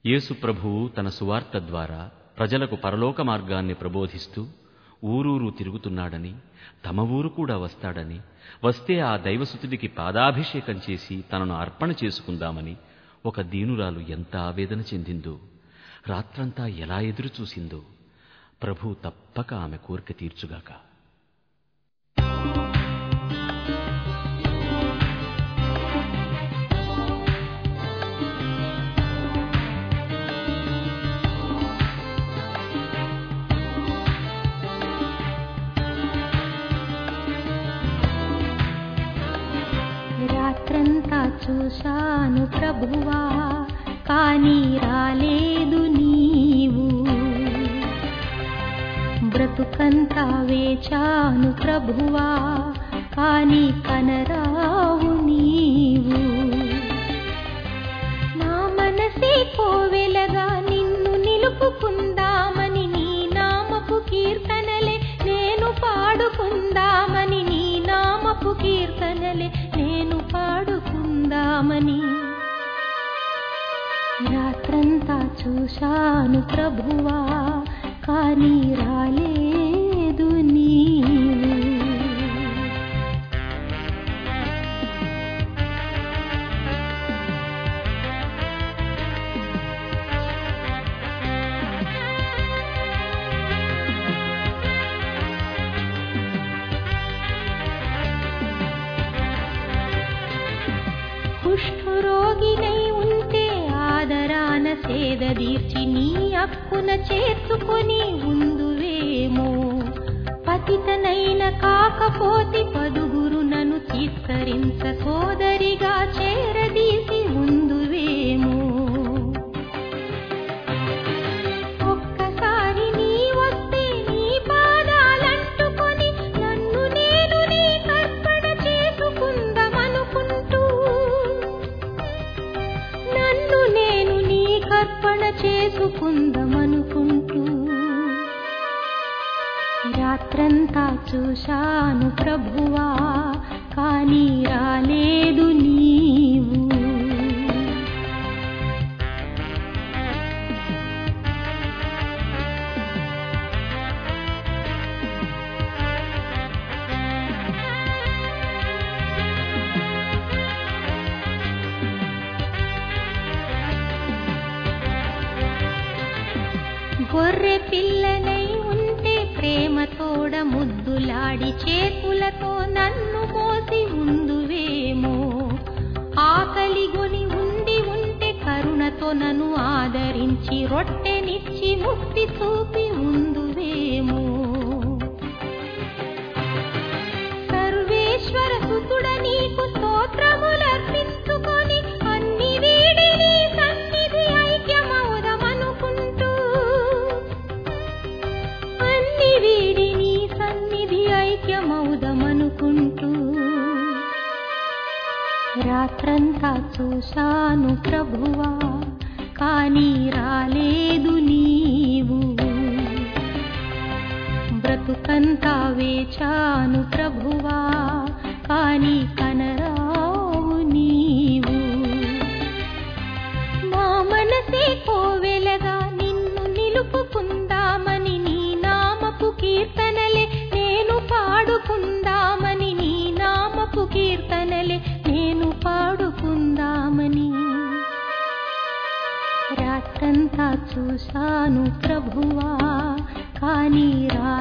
యేసు ప్రభువు తన సువార్త ద్వారా ప్రజలకు పరలోక మార్గాన్ని ప్రబోధిస్తూ ఊరూరు తిరుగుతున్నాడని తమ ఊరు కూడా వస్తాడని వస్తే ఆ దైవసుతుడికి పాదాభిషేకం చేసి తనను అర్పణ చేసుకుందామని ఒక దీనురాలు ఎంత ఆవేదన చెందిందో రాత్రంతా ఎలా ఎదురు చూసిందో ప్రభు తప్పక ఆమె కోరిక తీర్చుగాక రాత్రంతా చూశాను ప్రభువా కానీ రాలేదు నీవు బ్రతుకంతా వేచాను ప్రభువా కానీ కనరావు నీవు నా మనసే కోవెలగా నిన్ను నిలుపుకుందామని నీ నామపు కీర్తనలే నేను పాడుకుందామని నీ నామపు కీర్తనలే నేను పాడుకుందామని రాత్రంతా చూశాను ప్రభువా కానీ రాలేదు నీవు కుష్ఠరోగినై ఉంటే ఆదరాన సేద తీర్చి నీ అక్కున చేర్చుకొని ఉందువేమో పతితనైన కాకపోతే పదుగురు నన్ను చిత్కరించ సోదరిగా చేరదీసి ఉందువేమో ఒక్కసారి నీ వస్తే నీ పాదాలంటుకొని నన్ను నేను నీ కర్పణ చేసుకుందామనుకుంటూ నన్ను నేను నీ కర్పణ చేసుకుందామనుకుంటూ రాత్రంతా చూశాను ప్రభువా కానీ రాలేదు నీవు గొర్రె పిల్లనై ఉంటే ప్రేమతోడ ముద్దులాడి చేతులతో నన్ను మోసి ఉందువేమో ఆకలిగొని ఉండి ఉంటే కరుణతో నన్ను ఆదరించి రొట్టెనిచ్చి ముక్తి చూపి ఉందువేమో సర్వేశ్వర సుతుడ నీకు స్తోత్రములర్పించుకొని అన్ని వీడి నీ సన్నిధి ఐక్యమవుదమనుకుంటూ అన్ని వీడి నీ సన్నిధి ఐక్యమవుదమనుకుంటూ రాత్రంతా చూశాను ప్రభువా కానీ రాలేదు నీవు బ్రతుకంతా వేచాను ప్రభువా కానీ కనరావు నీవు నా మనసే కోవెలగా నిన్ను నిలుపుకుందామని నీ నామపు కీర్తనలే నేను పాడుకుందామని నీ నామపు కీర్తనలే నేను పాడుకుందామని రాత్రంతా చూశాను ప్రభువా కానీ రా